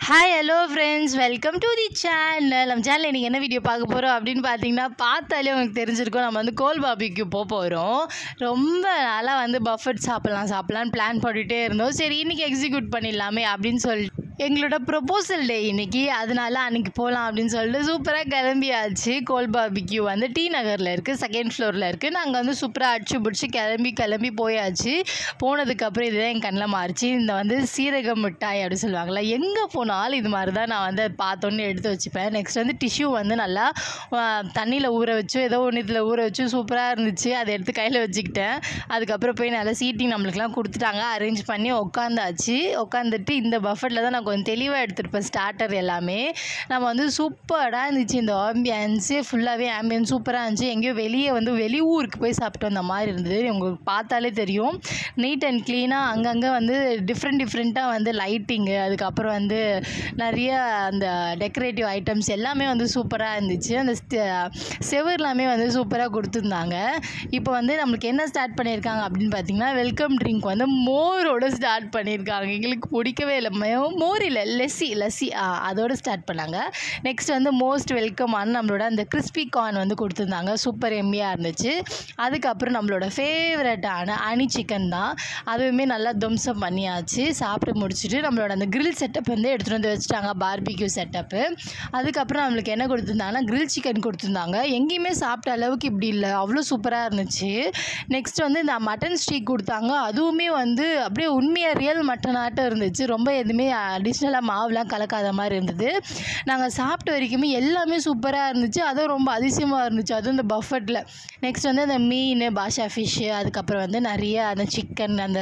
hi hello friends welcome to the channel நம்ம சேனலில் இன்றைக்கி என்ன வீடியோ பார்க்க போகிறோம் அப்படின்னு பார்த்தீங்கன்னா பார்த்தாலே உங்களுக்கு தெரிஞ்சிருக்கும் நம்ம வந்து கோல் பாபிக்கு போக போகிறோம் ரொம்ப நாளாக வந்து பஃபட் சாப்பிட்லாம் சாப்பிட்லான்னு பிளான் பண்ணிகிட்டே இருந்தோம் சரி இன்றைக்கி எக்ஸிக்யூட் பண்ணிடலாமே அப்படின்னு சொல்லி எங்களோட ப்ரொபோசல் டே இன்னைக்கு அதனால அன்றைக்கி போகலாம் அப்படின்னு சொல்லிட்டு சூப்பராக கிளம்பியாச்சு கோல் பாபிக்யூ வந்து டி நகரில் இருக்குது செகண்ட் ஃப்ளோரில் இருக்குது நாங்கள் வந்து சூப்பராக அடிச்சு பிடிச்சி கிளம்பி கிளம்பி போயாச்சு போனதுக்கப்புறம் இதுதான் என் கண்ணில் மாறிச்சு இந்த வந்து சீரக மிட்டாய் அப்படி சொல்லுவாங்கள்ல எங்கே போனாலும் இது மாதிரி தான் நான் வந்து அதை பார்த்தோன்னே எடுத்து வச்சுப்பேன் நெக்ஸ்ட் வந்து டிஷ்யூ வந்து நல்லா தண்ணியில் ஊற வச்சு ஏதோ ஒன்று இதில் ஊற வச்சு சூப்பராக இருந்துச்சு அதை எடுத்து கையில் வச்சுக்கிட்டேன் அதுக்கப்புறம் போய் நல்லா சீட்டிங் நம்மளுக்குலாம் கொடுத்துட்டாங்க அரேஞ்ச் பண்ணி உட்காந்தாச்சு உட்காந்துட்டு இந்த பஃபெட்டில் தான் நான் கொஞ்சம் தெளிவாக எடுத்துருப்பேன் ஸ்டார்டர் எல்லாமே நம்ம வந்து சூப்பராக இருந்துச்சு இந்த ஆம்பியன்ஸு ஃபுல்லாகவே ஆம்பியன்ஸ் சூப்பராக இருந்துச்சு எங்கேயோ வெளியே வந்து வெளி ஊருக்கு போய் சாப்பிட்டு வந்த மாதிரி இருந்தது உங்களுக்கு பார்த்தாலே தெரியும் நீட் அண்ட் க்ளீனாக அங்கங்கே வந்து டிஃப்ரெண்ட் டிஃப்ரெண்ட்டாக வந்து லைட்டிங்கு அதுக்கப்புறம் வந்து நிறைய அந்த டெக்கரேட்டிவ் ஐட்டம்ஸ் எல்லாமே வந்து சூப்பராக இருந்துச்சு அந்த செவர் எல்லாமே வந்து சூப்பராக கொடுத்துருந்தாங்க இப்போ வந்து நம்மளுக்கு என்ன ஸ்டார்ட் பண்ணியிருக்காங்க அப்படின்னு பார்த்தீங்கன்னா வெல்கம் ட்ரிங்க் வந்து மோரோட ஸ்டார்ட் பண்ணியிருக்காங்க எங்களுக்கு பிடிக்கவே இல்லை மோ- மோர் இல்லை லெஸ்ஸி லஸ்ஸி ஆ அதோட ஸ்டார்ட் பண்ணாங்க நெக்ஸ்ட் வந்து மோஸ்ட் வெல்கமான நம்மளோட அந்த கிறிஸ்பி கார்ன் வந்து கொடுத்துருந்தாங்க சூப்பர் எம்மியாக இருந்துச்சு அதுக்கப்புறம் நம்மளோட ஃபேவரட்டான அனி சிக்கன் தான் அதுவுமே நல்லா தும்சம் பண்ணியாச்சு சாப்பிட்டு முடிச்சுட்டு நம்மளோட அந்த கிரில் செட்டப் வந்து எடுத்துகிட்டு வந்து வச்சுட்டாங்க பார்பிக்யூ செட்டப்பு அதுக்கப்புறம் நம்மளுக்கு என்ன கொடுத்துருந்தாங்கன்னா கிரில் சிக்கன் கொடுத்துருந்தாங்க எங்கேயுமே சாப்பிட்ட அளவுக்கு இப்படி இல்லை அவ்வளோ சூப்பராக இருந்துச்சு நெக்ஸ்ட் வந்து இந்த மட்டன் ஸ்டீக் கொடுத்தாங்க அதுவுமே வந்து அப்படியே உண்மையாக ரியல் மட்டன் ஆட்டம் இருந்துச்சு ரொம்ப எதுவுமே அடிஷ்னலாக மாவுலாம் கலக்காத மாதிரி இருந்தது நாங்கள் சாப்பிட்ட வரைக்குமே எல்லாமே சூப்பராக இருந்துச்சு அதுவும் ரொம்ப அதிசயமாக இருந்துச்சு அதுவும் இந்த பஃபட்டில் நெக்ஸ்ட் வந்து அந்த மீன் பாஷா ஃபிஷ்ஷு அதுக்கப்புறம் வந்து நிறைய அந்த சிக்கன் அந்த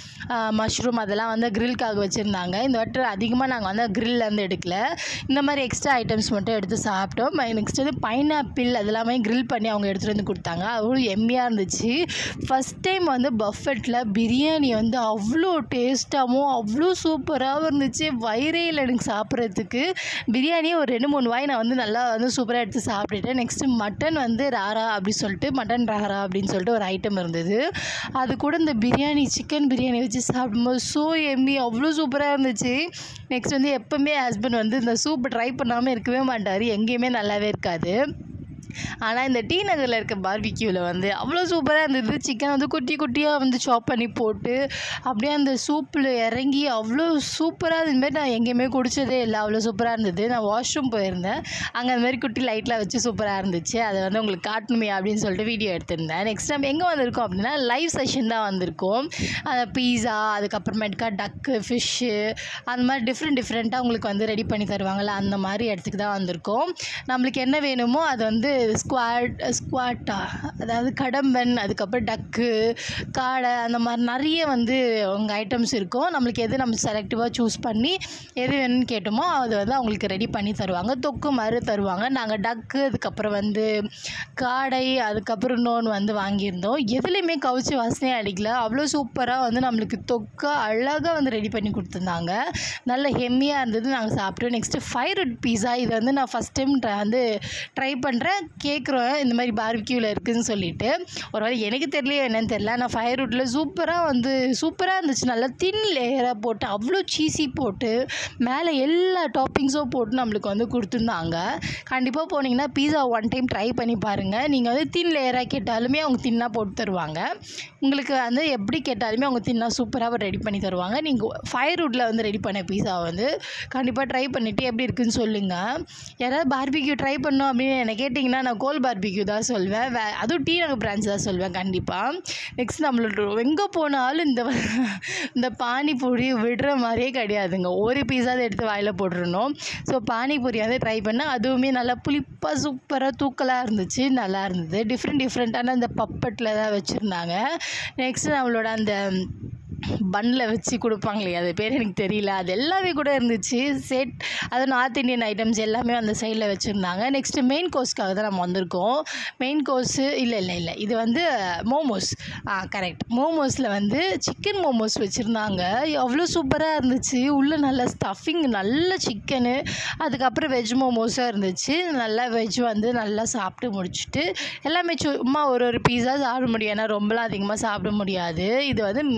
மஷ்ரூம் அதெல்லாம் வந்து கிரில்காக வச்சுருந்தாங்க இந்த வாட்டி அதிகமாக நாங்கள் வந்து கிரில்லேருந்து எடுக்கல இந்த மாதிரி எக்ஸ்ட்ரா ஐட்டம்ஸ் மட்டும் எடுத்து சாப்பிட்டோம் நெக்ஸ்ட் வந்து பைனாப்பிள் அதெல்லாமே கிரில் பண்ணி அவங்க எடுத்துகிட்டு வந்து கொடுத்தாங்க அவ்வளோ எம்மியாக இருந்துச்சு ஃபஸ்ட் டைம் வந்து பஃபெட்டில் பிரியாணி வந்து அவ்வளோ டேஸ்ட்டாகவும் அவ்வளோ சூப்பராகவும் இருந்துச்சு வயிறே இல்லை எனக்கு சாப்பிட்றதுக்கு பிரியாணியே ஒரு ரெண்டு மூணு வாய் நான் வந்து நல்லா வந்து சூப்பராக எடுத்து சாப்பிட்டுட்டேன் நெக்ஸ்ட்டு மட்டன் வந்து ராரா அப்படி சொல்லிட்டு மட்டன் ராரா அப்படின்னு சொல்லிட்டு ஒரு ஐட்டம் இருந்தது அது கூட இந்த பிரியாணி சிக்கன் பிரியாணி வச்சு சாப்பிடும்போது ஸோ எம்மி அவ்வளோ சூப்பராக இருந்துச்சு நெக்ஸ்ட் வந்து எப்போவுமே ஹஸ்பண்ட் வந்து இந்த சூப் ட்ரை பண்ணாமல் இருக்கவே மாட்டார் எங்கேயுமே நல்லாவே இருக்காது ஆனால் இந்த டி நகரில் இருக்க பார்பிக்யூவில் வந்து அவ்வளோ சூப்பராக இருந்தது சிக்கன் வந்து குட்டி குட்டியாக வந்து சாப் பண்ணி போட்டு அப்படியே அந்த சூப்பில் இறங்கி அவ்வளோ சூப்பராக இது மாதிரி நான் எங்கேயுமே குடிச்சதே இல்லை அவ்வளோ சூப்பராக இருந்தது நான் வாஷ்ரூம் போயிருந்தேன் அங்கே அந்த மாதிரி குட்டி லைட்லாம் வச்சு சூப்பராக இருந்துச்சு அதை வந்து உங்களுக்கு காட்டணுமே அப்படின்னு சொல்லிட்டு வீடியோ எடுத்திருந்தேன் நெக்ஸ்ட் நம்ம எங்கே வந்திருக்கோம் அப்படின்னா லைவ் செஷன் தான் வந்திருக்கோம் அந்த பீஸா அதுக்கப்புறமேட்டுக்கா டக்கு ஃபிஷ்ஷு அந்த மாதிரி டிஃப்ரெண்ட் டிஃப்ரெண்ட்டாக உங்களுக்கு வந்து ரெடி பண்ணி தருவாங்கள்ல அந்த மாதிரி இடத்துக்கு தான் வந்திருக்கோம் நம்மளுக்கு என்ன வேணுமோ அது வந்து ஸ்குவாட் ஸ்குவாட்டா அதாவது கடம்பன் அதுக்கப்புறம் டக்கு காடை அந்த மாதிரி நிறைய வந்து உங்கள் ஐட்டம்ஸ் இருக்கும் நம்மளுக்கு எது நம்ம செலக்டிவாக சூஸ் பண்ணி எது வேணும்னு கேட்டோமோ அது வந்து அவங்களுக்கு ரெடி பண்ணி தருவாங்க தொக்கு மாதிரி தருவாங்க நாங்கள் டக்கு அதுக்கப்புறம் வந்து காடை அதுக்கப்புறம் இன்னொன்று வந்து வாங்கியிருந்தோம் எதுலேயுமே கவுச்சி வாசனையே அடிக்கல அவ்வளோ சூப்பராக வந்து நம்மளுக்கு தொக்கா அழகாக வந்து ரெடி பண்ணி கொடுத்துருந்தாங்க நல்ல ஹெம்மியாக இருந்தது நாங்கள் சாப்பிட்டோம் நெக்ஸ்ட்டு ஃபைவ் ருட் பீஸா இது வந்து நான் ஃபஸ்ட் டைம் வந்து ட்ரை பண்ணுறேன் கேட்குறோம் இந்த மாதிரி பார்பிக்யூவில் இருக்குதுன்னு சொல்லிட்டு ஒரு வேளை எனக்கு தெரியலையோ என்னன்னு தெரியல நான் ஃபயர் ரூட்டில் சூப்பராக வந்து சூப்பராக இருந்துச்சு நல்லா தின் லேயராக போட்டு அவ்வளோ சீஸி போட்டு மேலே எல்லா டாப்பிங்ஸும் போட்டு நம்மளுக்கு வந்து கொடுத்துருந்தாங்க கண்டிப்பாக போனீங்கன்னா பீஸா ஒன் டைம் ட்ரை பண்ணி பாருங்கள் நீங்கள் வந்து தின் லேயராக கேட்டாலுமே அவங்க தின்னாக போட்டு தருவாங்க உங்களுக்கு வந்து எப்படி கேட்டாலுமே அவங்க தின்னா சூப்பராக ரெடி பண்ணி தருவாங்க நீங்கள் ஃபயர் ரூட்டில் வந்து ரெடி பண்ண பீஸா வந்து கண்டிப்பாக ட்ரை பண்ணிவிட்டு எப்படி இருக்குன்னு சொல்லுங்கள் யாராவது பார்பிக்யூ ட்ரை பண்ணோம் அப்படின்னு என்ன கேட்டிங்கன்னா நான் கோல் பார்பிக்யூ தான் சொல்வேன் வே அதுவும் டி நகர் பிரான்ச் தான் சொல்வேன் கண்டிப்பாக நெக்ஸ்ட் நம்மளோட எங்கே போனாலும் இந்த இந்த பானிபூரி விடுற மாதிரியே கிடையாதுங்க ஒரு பீஸாவது எடுத்து வாயில் போட்டுருணும் ஸோ பானிபூரி வந்து ட்ரை பண்ணால் அதுவுமே நல்லா புளிப்பாக சூப்பராக தூக்கலாக இருந்துச்சு நல்லா இருந்தது டிஃப்ரெண்ட் டிஃப்ரெண்ட்டான அந்த பப்பட்டில் தான் வச்சுருந்தாங்க நெக்ஸ்ட் நம்மளோட அந்த பன்னில் வச்சு கொடுப்பாங்க இல்லையா அது பேர் எனக்கு தெரியல அது எல்லாமே கூட இருந்துச்சு செட் அது நார்த் இந்தியன் ஐட்டம்ஸ் எல்லாமே அந்த சைடில் வச்சுருந்தாங்க நெக்ஸ்ட்டு மெயின் கோர்ஸ்க்காக தான் நம்ம வந்திருக்கோம் மெயின் கோர்ஸு இல்லை இல்லை இல்லை இது வந்து மோமோஸ் ஆ கரெக்ட் மோமோஸில் வந்து சிக்கன் மோமோஸ் வச்சுருந்தாங்க அவ்வளோ சூப்பராக இருந்துச்சு உள்ளே நல்ல ஸ்டஃபிங் நல்ல சிக்கனு அதுக்கப்புறம் வெஜ் மோமோஸாக இருந்துச்சு நல்லா வெஜ் வந்து நல்லா சாப்பிட்டு முடிச்சுட்டு எல்லாமே சும்மா ஒரு ஒரு பீஸா சாப்பிட முடியும் ஏன்னா ரொம்பலாம் அதிகமாக சாப்பிட முடியாது இது வந்து மெயின் கோர்ஸ்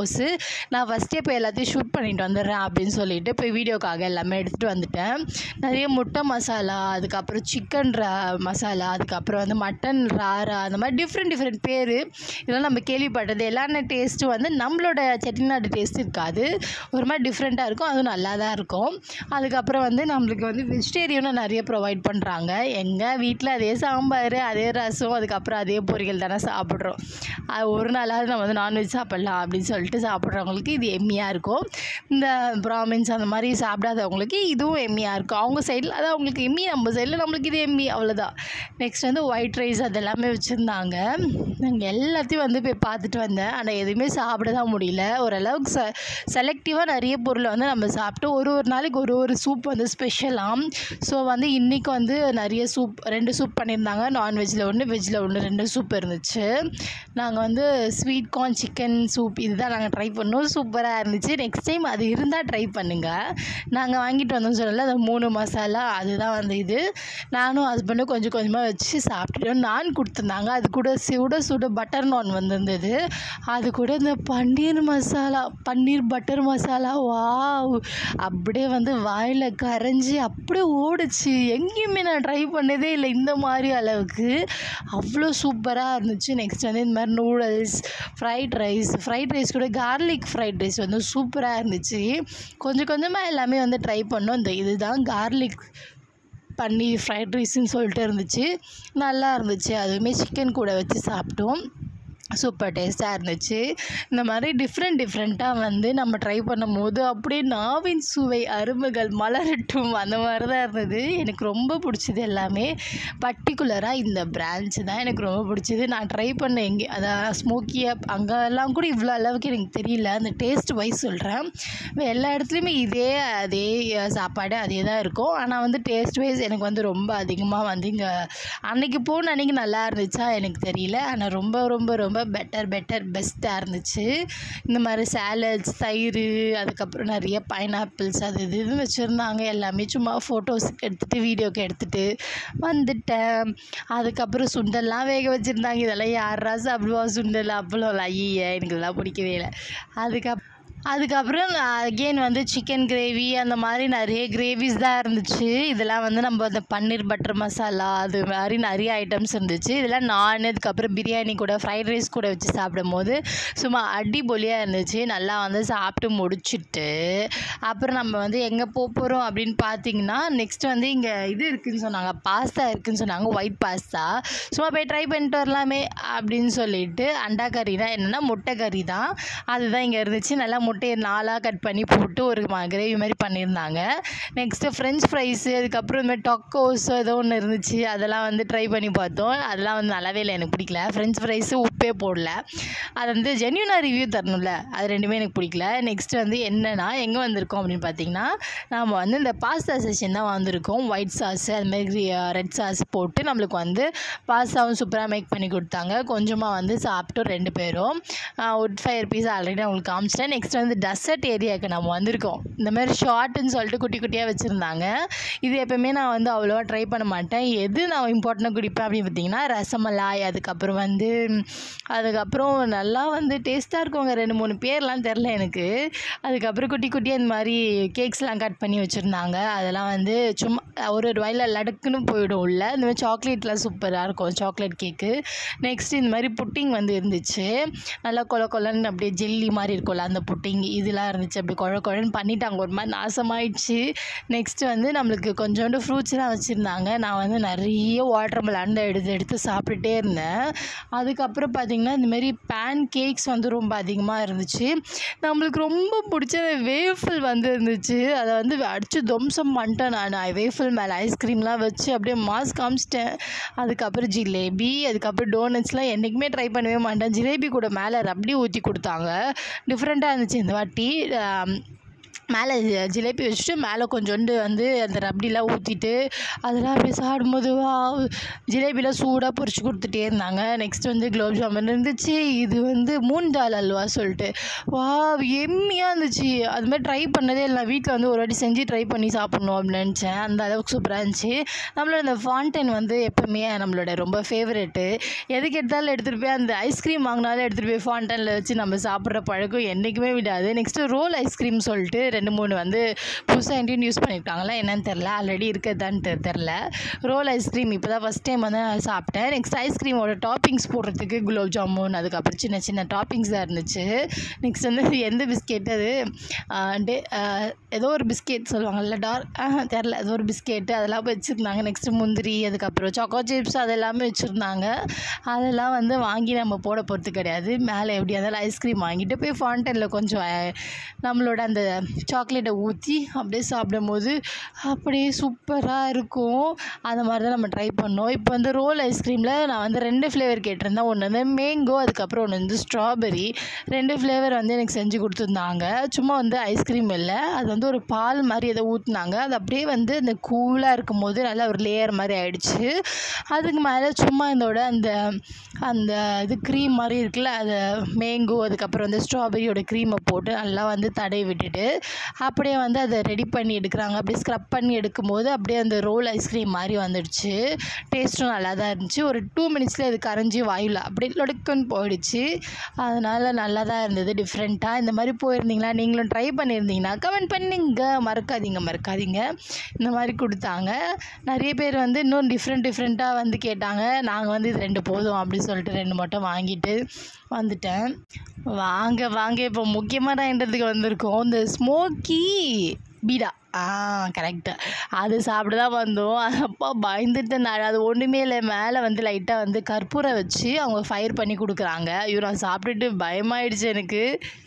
ஃபோட்டோஸு நான் ஃபஸ்ட்டே போய் எல்லாத்தையும் ஷூட் பண்ணிட்டு வந்துடுறேன் அப்படின்னு சொல்லிட்டு போய் வீடியோக்காக எல்லாமே எடுத்துகிட்டு வந்துட்டேன் நிறைய முட்டை மசாலா அதுக்கப்புறம் சிக்கன் ரா மசாலா அதுக்கப்புறம் வந்து மட்டன் ராரா அந்த மாதிரி டிஃப்ரெண்ட் டிஃப்ரெண்ட் பேர் இதெல்லாம் நம்ம கேள்விப்பட்டது எல்லா டேஸ்ட்டும் வந்து நம்மளோட செட்டிநாடு டேஸ்ட் இருக்காது ஒரு மாதிரி டிஃப்ரெண்ட்டாக இருக்கும் அதுவும் நல்லா தான் இருக்கும் அதுக்கப்புறம் வந்து நம்மளுக்கு வந்து வெஜிடேரியனும் நிறைய ப்ரொவைட் பண்ணுறாங்க எங்கள் வீட்டில் அதே சாம்பார் அதே ரசம் அதுக்கப்புறம் அதே பொரியல் தானே சாப்பிட்றோம் அது ஒரு நாளாவது நம்ம வந்து நான்வெஜ் சாப்பிட்லாம் அப்படின்னு சொல்லிட்டு சாப்பிட்றவங்களுக்கு இது எம்மியாக இருக்கும் இந்த ப்ராமின்ஸ் அந்த மாதிரி சாப்பிடாதவங்களுக்கு இதுவும் எம்மியாக இருக்கும் அவங்க சைடில் அது அவங்களுக்கு எம்மி நம்ம சைடில் நம்மளுக்கு இது எம்மி அவ்வளோதான் நெக்ஸ்ட் வந்து ஒயிட் ரைஸ் அது எல்லாமே வச்சுருந்தாங்க நாங்கள் எல்லாத்தையும் வந்து போய் பார்த்துட்டு வந்தேன் ஆனால் எதுவுமே சாப்பிட தான் முடியல ஓரளவுக்கு செ செலக்டிவாக நிறைய பொருளை வந்து நம்ம சாப்பிட்டு ஒரு ஒரு நாளைக்கு ஒரு ஒரு சூப் வந்து ஸ்பெஷலாம் ஸோ வந்து இன்றைக்கி வந்து நிறைய சூப் ரெண்டு சூப் பண்ணியிருந்தாங்க நான்வெஜ்ஜில் ஒன்று வெஜ்ஜில் ஒன்று ரெண்டு சூப் இருந்துச்சு நாங்கள் வந்து ஸ்வீட் கார்ன் சிக்கன் சூப் இதுதான் நாங்கள் ட்ரை பண்ணோம் சூப்பராக இருந்துச்சு நெக்ஸ்ட் டைம் அது இருந்தால் ட்ரை பண்ணுங்கள் நாங்கள் வாங்கிட்டு வந்தோம் சொல்லல அந்த மூணு மசாலா அதுதான் வந்து இது நானும் ஹஸ்பண்டும் கொஞ்சம் கொஞ்சமாக வச்சு சாப்பிட்டுட்டோம் நான் கொடுத்துருந்தாங்க அது கூட சுட சுட பட்டர் நான் வந்திருந்தது அது கூட இந்த பன்னீர் மசாலா பன்னீர் பட்டர் மசாலா வாவ் அப்படியே வந்து வாயில் கரைஞ்சி அப்படியே ஓடுச்சு எங்கேயுமே நான் ட்ரை பண்ணதே இல்லை இந்த மாதிரி அளவுக்கு அவ்வளோ சூப்பராக இருந்துச்சு நெக்ஸ்ட் வந்து இந்த மாதிரி noodles fried rice fried rice கூட கார்லிக் ஃப்ரைட் ரைஸ் வந்து சூப்பராக இருந்துச்சு கொஞ்சம் கொஞ்சமாக எல்லாமே வந்து ட்ரை பண்ணோம் இந்த இதுதான் கார்லிக் பன்னீர் ஃப்ரைட் ரைஸ்ன்னு சொல்லிட்டு இருந்துச்சு நல்லா இருந்துச்சு அதுவுமே சிக்கன் கூட வச்சு சாப்பிட்டோம் சூப்பர் டேஸ்ட்டாக இருந்துச்சு இந்த மாதிரி டிஃப்ரெண்ட் டிஃப்ரெண்ட்டாக வந்து நம்ம ட்ரை பண்ணும்போது அப்படியே நாவின் சுவை அருமைகள் மலரட்டும் அந்த மாதிரி தான் இருந்தது எனக்கு ரொம்ப பிடிச்சது எல்லாமே பர்டிகுலராக இந்த பிரான்ச் தான் எனக்கு ரொம்ப பிடிச்சது நான் ட்ரை பண்ண எங்கே அதான் ஸ்மோக்கி அப் அங்கெல்லாம் கூட இவ்வளோ அளவுக்கு எனக்கு தெரியல அந்த டேஸ்ட் வைஸ் சொல்கிறேன் எல்லா இடத்துலையுமே இதே அதே அஹ், சாப்பாடு அதே தான் இருக்கும் ஆனால் வந்து டேஸ்ட் வைஸ் எனக்கு வந்து ரொம்ப அதிகமாக வந்து இங்கே அன்னைக்கு போன அன்னைக்கு நல்லா இருந்துச்சா எனக்கு தெரியல ஆனால் ரொம்ப ரொம்ப ரொம்ப பெட்டர் பெட்டர் பெஸ்ட்டாக இருந்துச்சு இந்த மாதிரி சேலட்ஸ் தயிர் அதுக்கப்புறம் நிறைய பைனாப்பிள்ஸ் அது இது இதுன்னு வச்சுருந்தாங்க எல்லாமே சும்மா ஃபோட்டோஸுக்கு எடுத்துகிட்டு வீடியோக்கு எடுத்துகிட்டு வந்துட்டேன் அதுக்கப்புறம் சுண்டல்லாம் வேக வச்சுருந்தாங்க இதெல்லாம் யாரா சாப்பிடுவா சுண்டல் அப்பளம் ஐய எனக்கு இதெல்லாம் பிடிக்கவே இல்லை அதுக்கப் அதுக்கப்புறம் அகெயின் வந்து சிக்கன் கிரேவி அந்த மாதிரி நிறைய கிரேவிஸ் தான் இருந்துச்சு இதெல்லாம் வந்து நம்ம அந்த பன்னீர் பட்டர் மசாலா அது மாதிரி நிறைய ஐட்டம்ஸ் இருந்துச்சு இதெல்லாம் நான் அதுக்கப்புறம் பிரியாணி கூட ஃப்ரைட் ரைஸ் கூட வச்சு சாப்பிடும் போது சும்மா அடிபொலியாக இருந்துச்சு நல்லா வந்து சாப்பிட்டு முடிச்சிட்டு அப்புறம் நம்ம வந்து எங்கே போக போகிறோம் அப்படின்னு பார்த்தீங்கன்னா நெக்ஸ்ட் வந்து இங்கே இது இருக்குதுன்னு சொன்னாங்க பாஸ்தா இருக்குதுன்னு சொன்னாங்க ஒயிட் பாஸ்தா சும்மா போய் ட்ரை பண்ணிட்டு வரலாமே அப்படின்னு சொல்லிட்டு அண்டா கறி தான் என்னென்னா முட்டை கறி தான் அதுதான் இங்கே இருந்துச்சு நல்லா முட்டையை நாலாக கட் பண்ணி போட்டு ஒரு கிரேவி மாதிரி பண்ணியிருந்தாங்க நெக்ஸ்ட்டு ஃப்ரெஞ்ச் ஃப்ரைஸு அதுக்கப்புறம் இந்த மாதிரி டொக்கோஸ் ஏதோ ஒன்று இருந்துச்சு அதெல்லாம் வந்து ட்ரை பண்ணி பார்த்தோம் அதெல்லாம் வந்து நல்லாவே இல்லை எனக்கு பிடிக்கல ஃப்ரெஞ்ச் ஃப்ரைஸு உப்பே போடல அது வந்து ஜென்யூனாக ரிவ்யூ தரணும்ல அது ரெண்டுமே எனக்கு பிடிக்கல நெக்ஸ்ட் வந்து என்னன்னா எங்கே வந்திருக்கோம் அப்படின்னு பார்த்தீங்கன்னா நாம் வந்து இந்த பாஸ்தா செஷன் தான் வந்திருக்கோம் ஒயிட் சாஸ் அது மாதிரி ரெட் சாஸ் போட்டு நம்மளுக்கு வந்து பாஸ்தாவும் சூப்பராக மேக் பண்ணி கொடுத்தாங்க கொஞ்சமாக வந்து சாப்பிட்டோம் ரெண்டு பேரும் உட் ஃபயர் பீஸ் ஆல்ரெடி அவங்களுக்கு காமிச்சிட்டேன் நெக்ஸ்ட் வந்து டெசர்ட் ஏரியாவுக்கு நம்ம வந்திருக்கோம் இந்த மாதிரி ஷார்ட்னு சொல்லிட்டு குட்டி குட்டியாக வச்சுருந்தாங்க இது எப்போவுமே நான் வந்து அவ்வளோவா ட்ரை பண்ண மாட்டேன் எது நான் இம்பார்ட்டண்ட்டாக குடிப்பேன் அப்படின்னு பார்த்தீங்கன்னா ரசமலாய் அதுக்கப்புறம் வந்து அதுக்கப்புறம் நல்லா வந்து டேஸ்ட்டாக இருக்குங்க ரெண்டு மூணு பேர்லாம் தெரில எனக்கு அதுக்கப்புறம் குட்டி குட்டியாக இந்த மாதிரி கேக்ஸ்லாம் கட் பண்ணி வச்சுருந்தாங்க அதெல்லாம் வந்து சும்மா ஒரு ஒரு வாயில் லடுக்குன்னு போயிடும் உள்ள இந்த மாதிரி சாக்லேட்லாம் சூப்பராக இருக்கும் சாக்லேட் கேக்கு நெக்ஸ்ட் இந்த மாதிரி புட்டிங் வந்து இருந்துச்சு நல்லா கொல கொலன்னு அப்படியே ஜெல்லி மாதிரி இருக்கும்ல அந்த புட்டிங் இதெல்லாம் இருந்துச்சு அப்படி குழ குழன்னு பண்ணிட்டாங்க ஒரு மாதிரி நாசமாயிடுச்சு நெக்ஸ்ட் வந்து நம்மளுக்கு கொஞ்சோண்டு ஃப்ரூட்ஸ்லாம் வச்சுருந்தாங்க நான் வந்து நிறைய வாட்டர் மெலான் எடுத்து எடுத்து சாப்பிட்டுட்டே இருந்தேன் அதுக்கப்புறம் பார்த்திங்கன்னா இந்த மாதிரி பேன் கேக்ஸ் வந்து ரொம்ப அதிகமாக இருந்துச்சு நம்மளுக்கு ரொம்ப பிடிச்ச வேஃபில் வந்து இருந்துச்சு அதை வந்து அடித்து துவம்சம் பண்ணிட்டேன் நான் வேஃபில் மேலே ஐஸ்கிரீம்லாம் வச்சு அப்படியே மாஸ் காமிச்சிட்டேன் அதுக்கப்புறம் ஜிலேபி அதுக்கப்புறம் டோனட்ஸ்லாம் என்றைக்குமே ட்ரை பண்ணவே மாட்டேன் ஜிலேபி கூட மேலே ரப்டி ஊற்றி கொடுத்தாங்க டிஃப்ரெண்ட்டாக இருந்துச்சு இந்த வாட்டி ஆம், மேலே ஜிலேபி வச்சுட்டு மேலே கொஞ்சோண்டு வந்து அந்த ரப்டிலாம் ஊற்றிட்டு அதெல்லாம் அப்படியே சாப்பிடும்போது வா ஜிலேபிலாம் சூடாக பொரிச்சு கொடுத்துட்டே இருந்தாங்க நெக்ஸ்ட் வந்து குலோப் ஜாமுன் இருந்துச்சு இது வந்து மூன் தால் அல்வா சொல்லிட்டு வா எம்மியாக இருந்துச்சு அது மாதிரி ட்ரை பண்ணதே இல்லை வீட்டில் வந்து ஒரு வாட்டி செஞ்சு ட்ரை பண்ணி சாப்பிட்ணும் அப்படின்னு நினச்சேன் அந்த அளவுக்கு சூப்பராக இருந்துச்சு நம்மளோட இந்த ஃபாண்டன் வந்து எப்போவுமே நம்மளோட ரொம்ப ஃபேவரெட்டு எதுக்கு எடுத்தாலும் எடுத்துகிட்டு போய் அந்த ஐஸ்கிரீம் வாங்கினாலும் எடுத்துகிட்டு போய் ஃபாண்டனில் வச்சு நம்ம சாப்பிட்ற பழக்கம் என்றைக்குமே விடாது நெக்ஸ்ட்டு ரோல் ஐஸ்கிரீம் சொல்லிட்டு ரெண்டு மூணு வந்து புதுசாக இன்ட்ரடியூஸ் பண்ணியிருக்காங்களா என்னன்னு தெரில ஆல்ரெடி இருக்கிறதான்ட்டு தெரில ரோல் ஐஸ்கிரீம் இப்போ தான் ஃபஸ்ட் டைம் வந்து நான் சாப்பிட்டேன் நெக்ஸ்ட் ஐஸ்கிரீமோட டாப்பிங்ஸ் போடுறதுக்கு குலோப் ஜாமுன் அதுக்கப்புறம் சின்ன சின்ன டாப்பிங்ஸ் தான் இருந்துச்சு நெக்ஸ்ட் வந்து எந்த பிஸ்கெட் அது ஆஹ் டே ஆஹ் ஏதோ ஒரு பிஸ்கெட் சொல்லுவாங்கல்ல டார்க் தெரில ஏதோ ஒரு பிஸ்கெட்டு அதெல்லாம் வச்சுருந்தாங்க நெக்ஸ்ட்டு முந்திரி அதுக்கப்புறம் சாக்கோ சிப்ஸ் அது எல்லாமே வச்சுருந்தாங்க அதெல்லாம் வந்து வாங்கி நம்ம போட போகிறது கிடையாது மேலே எப்படி இருந்தாலும் ஐஸ்கிரீம் வாங்கிட்டு போய் ஃபாண்டனில் கொஞ்சம் அஹ், நம்மளோட அந்த சாக்லேட்டை ஊற்றி அப்படியே சாப்பிடும்போது அப்படியே சூப்பராக இருக்கும் அந்த மாதிரி தான் நம்ம ட்ரை பண்ணோம் இப்போ வந்து ரோல் ஐஸ்கிரீமில் நான் வந்து ரெண்டு ஃப்ளேவர் கேட்டிருந்தேன் ஒன்று வந்து மேங்கோ அதுக்கப்புறம் ஒன்று வந்து ஸ்ட்ராபெரி ரெண்டு ஃப்ளேவர் வந்து எனக்கு செஞ்சு கொடுத்துருந்தாங்க சும்மா வந்து ஐஸ்கிரீம் இல்லை அது வந்து ஒரு பால் மாதிரி ஏதோ ஊற்றுனாங்க அது அப்படியே வந்து அந்த கூலாக இருக்கும் போது நல்லா ஒரு லேயர் மாதிரி ஆயிடுச்சு அதுக்கு மேலே சும்மா இதோட அந்த அந்த இது க்ரீம் மாதிரி இருக்குல்ல அது மேங்கோ அதுக்கப்புறம் வந்து ஸ்ட்ராபெரியோட க்ரீமை போட்டு நல்லா வந்து தடவி விட்டுட்டு அப்படியே வந்து அதை ரெடி பண்ணி எடுக்கிறாங்க அப்படியே ஸ்க்ரப் பண்ணி எடுக்கும்போது அப்படியே அந்த ரோல் ஐஸ்கிரீம் மாதிரி வந்துடுச்சு டேஸ்ட்டும் நல்லா தான் இருந்துச்சு ஒரு டூ மினிட்ஸில் அது கரைஞ்சி வாயில் அப்படியே லொடுக்குன்னு போயிடுச்சு அதனால் நல்லா தான் இருந்தது டிஃப்ரெண்ட்டாக இந்த மாதிரி போயிருந்தீங்களா நீங்களும் ட்ரை பண்ணியிருந்தீங்கன்னா கமெண்ட் பண்ணுங்க மறக்காதீங்க மறக்காதீங்க இந்த மாதிரி கொடுத்தாங்க நிறைய பேர் வந்து இன்னும் டிஃப்ரெண்ட் டிஃப்ரெண்ட்டாக வந்து கேட்டாங்க நாங்கள் வந்து இது ரெண்டு போதும் அப்படின்னு சொல்லிட்டு ரெண்டு மட்டும் வாங்கிட்டு வந்துட்டேன் வாங்க வாங்க இப்போ முக்கியமானன்றதுக்கு வந்திருக்கோம் இந்த ஸ்மோக்கி பீடா ஆ கரெக்டு அது சாப்பிட தான் வந்தோம் அப்பா பயந்துட்டு நான் அது ஒன்றுமே இல்லை மேலே வந்து லைட்டாக வந்து கற்பூரம் வச்சு அவங்க ஃபயர் பண்ணி கொடுக்குறாங்க ஐயோ நான் சாப்பிட்டுட்டு பயமாயிடுச்சு எனக்கு